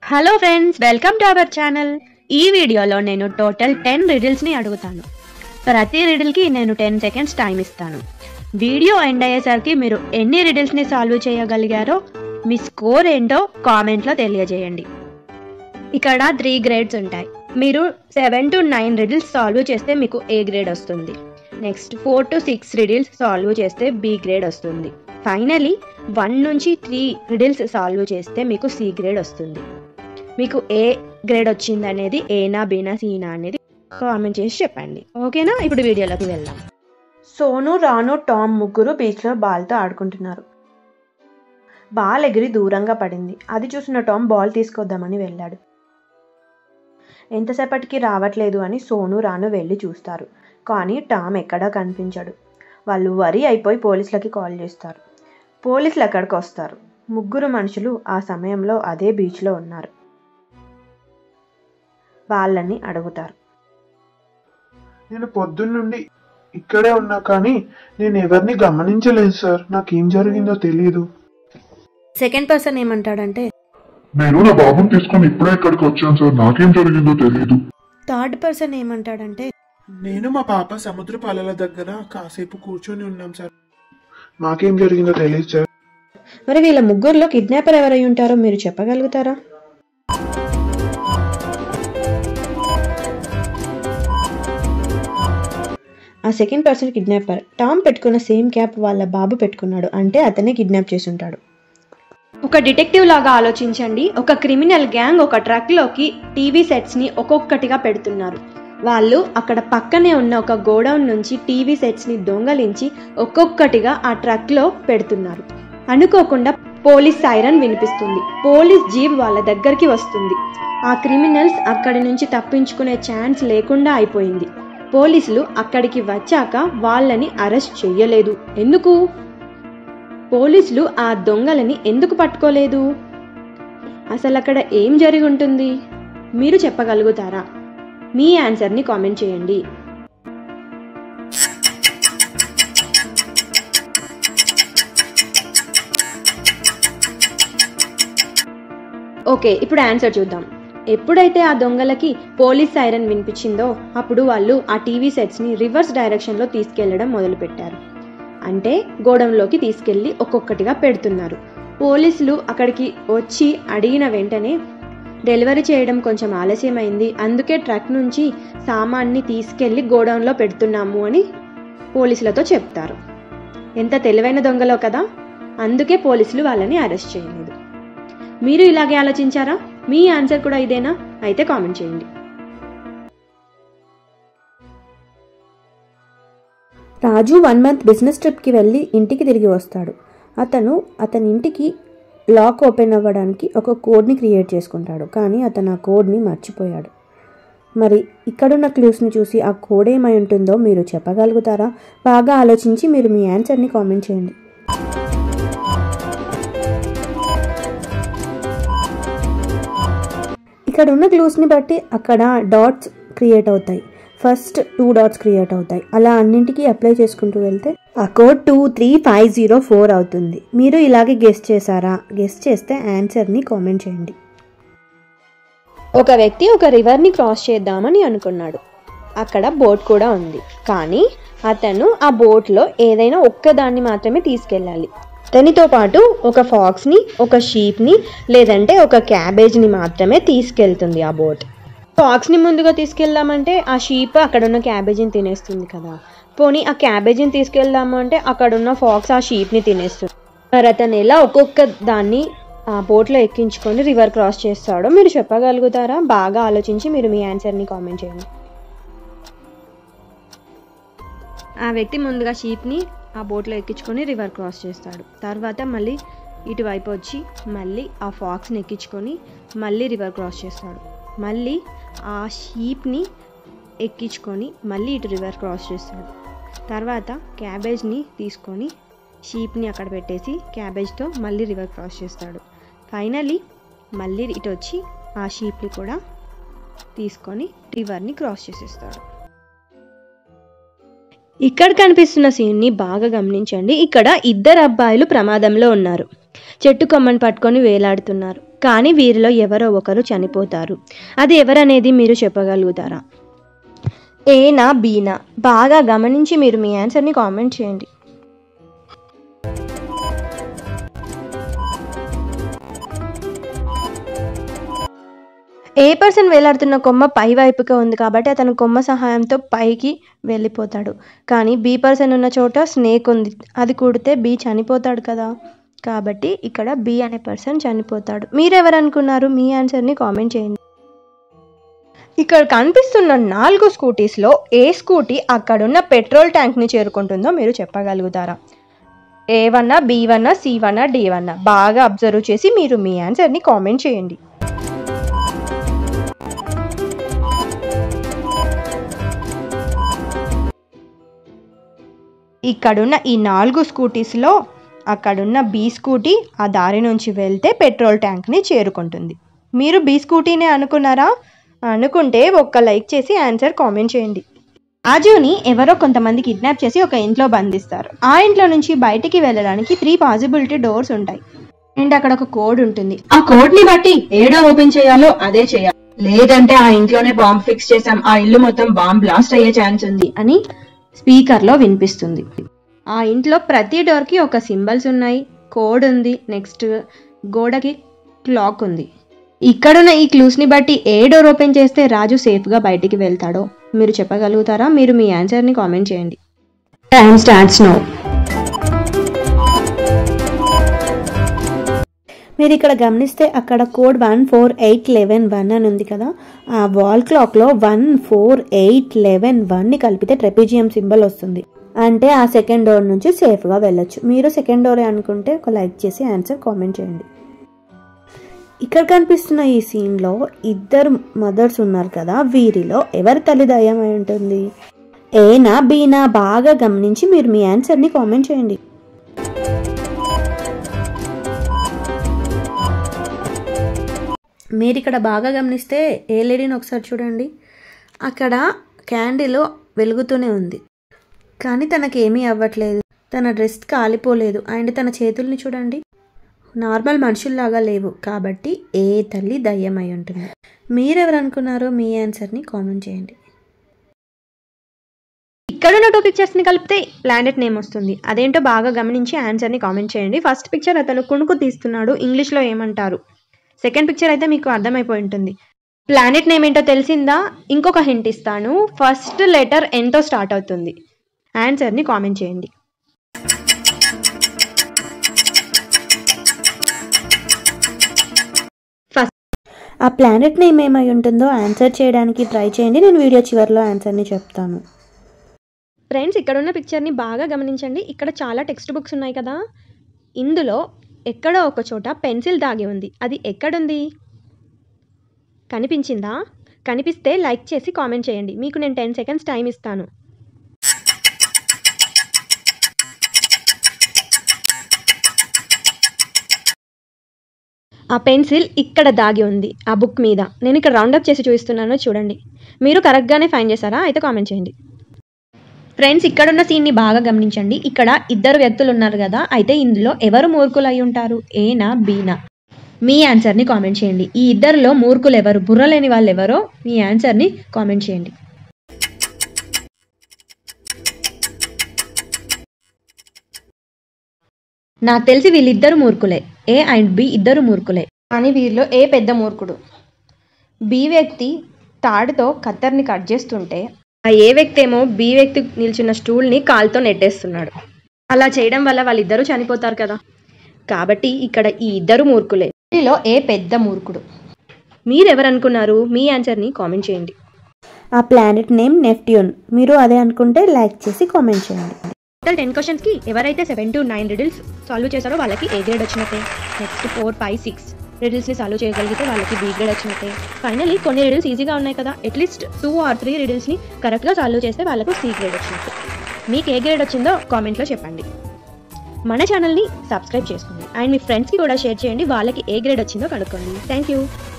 hello friends welcome to our channel ఈ వీడియోలో నేను టోటల్ టెన్ రిడిల్స్ని అడుగుతాను ప్రతి రిడిల్కి నేను టెన్ సెకండ్స్ టైం ఇస్తాను వీడియో ఎండ్ అయ్యేసరికి మీరు ఎన్ని రిడిల్స్ని సాల్వ్ చేయగలిగారో మీ స్కోర్ ఏంటో కామెంట్లో తెలియజేయండి ఇక్కడ త్రీ గ్రేడ్స్ ఉంటాయి మీరు seven to nine riddles solve చేస్తే మీకు ఏ గ్రేడ్ వస్తుంది next four to six riddles solve చేస్తే బి గ్రేడ్ వస్తుంది ఫైనలీ వన్ నుంచి త్రీ రిడిల్స్ సాల్వ్ చేస్తే మీకు సి గ్రేడ్ వస్తుంది మీకు ఏ గ్రేడ్ వచ్చింది అనేది ఏనా బీనా సీనా అనేది కామెంట్ చేసి చెప్పండి ఓకేనా ఇప్పుడు వీడియోలోకి వెళ్దాం సోను రాను టామ్ ముగ్గురు బీచ్లో బాల్తో ఆడుకుంటున్నారు బాల్ ఎగిరి దూరంగా పడింది అది చూసిన టామ్ బాల్ తీసుకొద్దామని వెళ్ళాడు ఎంతసేపటికి రావట్లేదు అని సోను రాను వెళ్ళి చూస్తారు కానీ టామ్ ఎక్కడా కనిపించడు వాళ్ళు వరి అయిపోయి పోలీసులకి కాల్ చేస్తారు పోలీసులు అక్కడికి వస్తారు ముగ్గురు మనుషులు ఆ సమయంలో అదే బీచ్లో ఉన్నారు వాళ్ళని అడుగుతారు నేను పొద్దున్నుండి ఇక్కడే ఉన్నా కానీ నేను ఎవరిని గమనించలేదు సార్ నాకేం జరిగిందో తెలియదు సెకండ్ పర్సన్ ఏమంటాడంటే నేను నా బాబుని తీసుకొని ఇప్పుడే ఇక్కడికి వచ్చాను సార్ నాకేం జరిగిందో తెలియదు థర్డ్ పర్సన్ ఏమంటాడంటే నేను మా పాప సముద్ర పాలల దగ్గర కాసేపు కూర్చొని ఉన్నాం సార్ నాకేం జరిగిందో తెలియదు సార్ మరి వీళ్ళ ముగ్గురులో కిడ్నాపర్ ఎవరై ఉంటారో మీరు చెప్పగలుగుతారా ఆ సెకండ్ పర్సన్ కిడ్నాపర్ టామ్ పెట్టుకున్న సేమ్ క్యాప్ వాళ్ళ బాబు పెట్టుకున్నాడు అంటే అతనే కిడ్నాప్ చేసి ఉంటాడు ఒక డిటెక్టివ్ లాగా ఆలోచించండి ఒక క్రిమినల్ గ్యాంగ్ ఒక ట్రక్లోకి టీవీ సెట్స్ని ఒక్కొక్కటిగా పెడుతున్నారు వాళ్ళు అక్కడ పక్కనే ఉన్న ఒక గోడౌన్ నుంచి టీవీ సెట్స్ని దొంగలించి ఒక్కొక్కటిగా ఆ ట్రక్లో పెడుతున్నారు అనుకోకుండా పోలీస్ సైరన్ వినిపిస్తుంది పోలీస్ జీప్ వాళ్ళ దగ్గరికి వస్తుంది ఆ క్రిమినల్స్ అక్కడి నుంచి తప్పించుకునే ఛాన్స్ లేకుండా అయిపోయింది పోలీసులు అక్కడికి వచ్చాక వాళ్ళని అరెస్ట్ చెయ్యలేదు ఎందుకు పోలీసులు ఆ దొంగలని ఎందుకు పట్టుకోలేదు అసలు అక్కడ ఏం జరిగి ఉంటుంది మీరు చెప్పగలుగుతారా మీ ఆన్సర్ని కామెంట్ చేయండి ఓకే ఇప్పుడు ఆన్సర్ చూద్దాం ఎప్పుడైతే ఆ దొంగలకి పోలీస్ సైరన్ వినిపించిందో అప్పుడు వాళ్ళు ఆ టీవీ సెట్స్ని రివర్స్ డైరెక్షన్లో తీసుకెళ్లడం మొదలుపెట్టారు అంటే గోడంలోకి తీసుకెళ్లి ఒక్కొక్కటిగా పెడుతున్నారు పోలీసులు అక్కడికి వచ్చి అడిగిన వెంటనే డెలివరీ చేయడం కొంచెం ఆలస్యమైంది అందుకే ట్రక్ నుంచి సామాన్ని తీసుకెళ్లి గోడౌన్లో పెడుతున్నాము అని పోలీసులతో చెప్తారు ఎంత తెలివైన దొంగలో కదా అందుకే పోలీసులు వాళ్ళని అరెస్ట్ చేయలేదు మీరు ఇలాగే ఆలోచించారా మీ ఆన్సర్ కూడా ఇదేనా అయితే కామెంట్ చేయండి రాజు వన్ మంత్ బిజినెస్ ట్రిప్కి వెళ్ళి ఇంటికి తిరిగి వస్తాడు అతను అతని ఇంటికి లాక్ ఓపెన్ అవ్వడానికి ఒక కోడ్ని క్రియేట్ చేసుకుంటాడు కానీ అతను ఆ కోడ్ని మర్చిపోయాడు మరి ఇక్కడున్న క్లూస్ని చూసి ఆ కోడ్ ఏమై ఉంటుందో మీరు చెప్పగలుగుతారా బాగా ఆలోచించి మీరు మీ ఆన్సర్ని కామెంట్ చేయండి ఇక్కడ ఉన్న క్లూస్ని బట్టి అక్కడ డాట్స్ క్రియేట్ అవుతాయి ఫస్ట్ టూ డాట్స్ క్రియేట్ అవుతాయి అలా అన్నింటికి అప్లై చేసుకుంటూ వెళ్తే ఆ code two three five zero four అవుతుంది మీరు ఇలాగే గెస్ట్ చేశారా గెస్ట్ చేస్తే ఆన్సర్ని కామెంట్ చేయండి ఒక వ్యక్తి ఒక రివర్ని క్రాస్ చేద్దామని అనుకున్నాడు అక్కడ బోట్ కూడా ఉంది కానీ అతను ఆ బోట్లో ఏదైనా ఒక్కదాన్ని మాత్రమే తీసుకెళ్ళాలి దానితో పాటు ఒక ఫాక్స్ని ఒక షీప్ని లేదంటే ఒక క్యాబేజ్ని మాత్రమే తీసుకెళ్తుంది ఆ బోట్ ఫాక్స్ని ముందుగా తీసుకెళ్దామంటే ఆ షీప్ అక్కడ ఉన్న క్యాబేజీని తినేస్తుంది కదా పోనీ ఆ క్యాబేజీని తీసుకెళ్దాము అంటే అక్కడ ఉన్న ఫాక్స్ ఆ షీప్ని తినేస్తుంది మరి అతను ఎలా ఒక్కొక్క దాన్ని ఆ బోట్లో ఎక్కించుకొని రివర్ క్రాస్ చేస్తాడో మీరు చెప్పగలుగుతారా బాగా ఆలోచించి మీరు మీ ఆన్సర్ని కామెంట్ చేయండి ఆ వ్యక్తి ముందుగా షీప్ని ఆ బోట్లో ఎక్కించుకొని రివర్ క్రాస్ చేస్తాడు తర్వాత మళ్ళీ ఇటువైపు వచ్చి మళ్ళీ ఆ ఫాక్స్ని ఎక్కించుకొని మళ్ళీ రివర్ క్రాస్ చేస్తాడు మళ్ళీ ఆ షీప్ని ఎక్కించుకొని మళ్ళీ ఇటు రివర్ క్రాస్ చేస్తాడు తర్వాత క్యాబేజ్ని తీసుకొని షీప్ని అక్కడ పెట్టేసి క్యాబేజ్తో మళ్ళీ రివర్ క్రాస్ చేస్తాడు ఫైనలీ మళ్ళీ ఇటు వచ్చి ఆ షీప్ని కూడా తీసుకొని రివర్ని క్రాస్ చేసేస్తాడు ఇక్కడ కనిపిస్తున్న సీన్ని బాగా గమనించండి ఇక్కడ ఇద్దరు అబ్బాయిలు ప్రమాదంలో ఉన్నారు చెట్టు కొమ్మని పట్టుకొని వేలాడుతున్నారు కానీ వీరిలో ఎవరో ఒకరు చనిపోతారు అది ఎవరనేది మీరు చెప్పగలుగుతారా ఏనా బీనా బాగా గమనించి మీరు మీ ఆన్సర్ని కామెంట్ చేయండి ఏ పర్సన్ వేలాడుతున్న కొమ్మ పై వైపుగా ఉంది కాబట్టి అతను కొమ్మ సహాయంతో పైకి వెళ్ళిపోతాడు కానీ బి పర్సన్ ఉన్న చోట స్నేక్ ఉంది అది కుడితే బి చనిపోతాడు కదా కాబట్టి ఇక్కడ బి అనే పర్సన్ చనిపోతాడు మీరెవరు అనుకున్నారు మీ ఆన్సర్ని కామెంట్ చేయండి ఇక్కడ కనిపిస్తున్న నాలుగు స్కూటీస్లో ఏ స్కూటీ అక్కడున్న పెట్రోల్ ట్యాంక్ని చేరుకుంటుందో మీరు చెప్పగలుగుతారా ఏ వన్నా బి వన్నా సి వన్నా డి వన్నా బాగా అబ్జర్వ్ చేసి మీరు మీ ఆన్సర్ని కామెంట్ చేయండి ఇక్కడున్న ఈ నాలుగు స్కూటీస్లో అక్కడున్న బీ స్కూటీ ఆ దారి నుంచి వెళ్తే పెట్రోల్ ట్యాంక్ని చేరుకుంటుంది మీరు బీ స్కూటీనే అనుకున్నారా అనుకుంటే ఒక్క లైక్ చేసి ఆన్సర్ కామెంట్ చేయండి రాజుని ఎవరో కొంతమంది కిడ్నాప్ చేసి ఒక ఇంట్లో బంధిస్తారు ఆ ఇంట్లో నుంచి బయటికి వెళ్ళడానికి త్రీ పాసిబిలిటీ డోర్స్ ఉంటాయి అండ్ అక్కడ ఒక కోడ్ ఉంటుంది ఆ కోడ్ ని బట్టి ఏడో ఓపెన్ చేయాలో అదే చేయాలి లేదంటే ఆ ఇంట్లోనే బాంబ్ ఫిక్స్ చేసాం ఆ ఇల్లు మొత్తం బాంబ్ బ్లాస్ట్ అయ్యే ఛాన్స్ ఉంది అని స్పీకర్లో వినిపిస్తుంది ఆ ఇంట్లో ప్రతి డోర్కి ఒక సింబల్స్ ఉన్నాయి కోడ్ ఉంది నెక్స్ట్ గోడకి క్లాక్ ఉంది ఇక్కడున్న ఈ క్లూస్ని బట్టి ఏ డోర్ ఓపెన్ చేస్తే రాజు సేఫ్గా బయటికి వెళ్తాడో మీరు చెప్పగలుగుతారా మీరు మీ ఆన్సర్ని కామెంట్ చేయండి టైం స్టార్ట్స్ నో మీరు ఇక్కడ గమనిస్తే అక్కడ code one four eight eleven one అని ఉంది కదా ఆ వాల్ క్లాక్లో వన్ ఫోర్ ఎయిట్ లెవెన్ వన్ని కలిపితే ట్రెపిజియం సింబల్ వస్తుంది అంటే ఆ సెకండ్ డోర్ నుంచి సేఫ్గా వెళ్ళొచ్చు మీరు సెకండ్ డోరే అనుకుంటే ఒక లైక్ చేసి ఆన్సర్ కామెంట్ చేయండి ఇక్కడ కనిపిస్తున్న ఈ సీన్లో ఇద్దరు మదర్స్ ఉన్నారు కదా వీరిలో ఎవరి తల్లి దయ్యం అయి ఉంటుంది ఏనా బీనా బాగా గమనించి మీరు మీ ఆన్సర్ని కామెంట్ చేయండి మీరు ఇక్కడ బాగా గమనిస్తే ఏ లేడీని ఒకసారి చూడండి అక్కడ క్యాండిల్ వెలుగుతూనే ఉంది కానీ తనకి ఏమీ అవ్వట్లేదు తన డ్రెస్ కాలిపోలేదు అండ్ తన చేతుల్ని చూడండి నార్మల్ మనుషుల్లాగా లేవు కాబట్టి ఏ తల్లి దయ్యం అయి ఉంటుంది మీరెవరు అనుకున్నారో మీ ఆన్సర్ని కామెంట్ చేయండి ఇక్కడున్న టూ పిక్చర్స్ని కలిపితే ప్లానెట్ నేమ్ వస్తుంది అదేంటో బాగా గమనించి ఆన్సర్ని కామెంట్ చేయండి ఫస్ట్ పిక్చర్ అతను కుణుకు తీస్తున్నాడు ఇంగ్లీష్లో ఏమంటారు సెకండ్ పిక్చర్ అయితే మీకు అర్థమైపోయి ఉంటుంది ప్లానెట్ నేమ్ ఏంటో తెలిసిందా ఇంకొక హింట్ ఇస్తాను ఫస్ట్ లెటర్ ఎంతో స్టార్ట్ అవుతుంది ఆన్సర్ని కామెంట్ చేయండి ఆ ప్లానెట్ నేమ్ ఏమై ఉంటుందో ఆన్సర్ చేయడానికి ట్రై చేయండి నేను వీడియో చివరిలో ఆన్సర్ని చెప్తాను ఫ్రెండ్స్ ఇక్కడ ఉన్న పిక్చర్ని బాగా గమనించండి ఇక్కడ చాలా టెక్స్ట్ బుక్స్ ఉన్నాయి కదా ఇందులో ఎక్కడో ఒక చోట పెన్సిల్ దాగి ఉంది అది ఎక్కడుంది కనిపించిందా కనిపిస్తే లైక్ చేసి కామెంట్ చేయండి మీకు నేను టెన్ సెకండ్స్ టైం ఇస్తాను ఆ పెన్సిల్ ఇక్కడ దాగి ఉంది ఆ బుక్ మీద నేను ఇక్కడ రౌండప్ చేసి చూపిస్తున్నాను చూడండి మీరు కరెక్ట్గానే ఫైన్ చేశారా అయితే కామెంట్ చేయండి ఫ్రెండ్స్ ఇక్కడున్న సీన్ని బాగా గమనించండి ఇక్కడ ఇద్దరు వ్యక్తులు ఉన్నారు కదా అయితే ఇందులో ఎవరు మూర్ఖులు అయి ఉంటారు ఏనా బీనా మీ ఆన్సర్ని కామెంట్ చేయండి ఈ ఇద్దరిలో మూర్ఖులు ఎవరు బుర్ర లేని వాళ్ళు ఎవరో మీ ఆన్సర్ని కామెంట్ చేయండి నాకు తెలిసి వీళ్ళిద్దరు మూర్ఖులే ఏ అండ్ బి ఇద్దరు మూర్ఖులే కానీ వీరిలో ఏ పెద్ద మూర్ఖుడు బి వ్యక్తి తాడుతో కత్తర్ని కట్ చేస్తుంటే ఆ ఏ వ్యక్తి ఏమో బి వ్యక్తి నిల్చున్న స్టూల్ని కాలుతో నెట్టేస్తున్నాడు అలా చేయడం వల్ల వాళ్ళిద్దరూ చనిపోతారు కదా కాబట్టి ఇక్కడ ఈ ఇద్దరు మూర్ఖులే వీరిలో ఏ పెద్ద మూర్ఖుడు మీరెవరనుకున్నారు మీ ఆన్సర్ని కామెంట్ చేయండి ఆ ప్లానెట్ నేమ్ నెప్ట్యూన్ మీరు అదే అనుకుంటే లైక్ చేసి కామెంట్ చేయండి టోటల్ టెన్ క్వశ్చన్స్కి ఎవరైతే seven to nine riddles solve చేశారో వాళ్ళకి ఏ గ్రేడ్ వచ్చినట్టే నెక్స్ట్ ఫోర్ ఫైవ్ సిక్స్ రిడిల్స్ని సాల్వ్ చేయగలిగితే వాళ్ళకి బీ గ్రేడ్ వచ్చినట్టే ఫైనలీ కొన్ని రిడిల్స్ ఈజీగా ఉన్నాయి కదా అట్లీస్ట్ టూ ఆర్ త్రీ రిడిల్స్ని కరెక్ట్గా సాల్వ్ చేస్తే వాళ్ళకు సి గ్రేడ్ వచ్చినట్టు మీకు ఏ గ్రేడ్ వచ్చిందో కామెంట్లో చెప్పండి మన ఛానల్ని సబ్స్క్రైబ్ చేసుకోండి అండ్ మీ ఫ్రెండ్స్కి కూడా షేర్ చేయండి వాళ్ళకి ఏ గ్రేడ్ వచ్చిందో కనుక్కోండి థ్యాంక్ యూ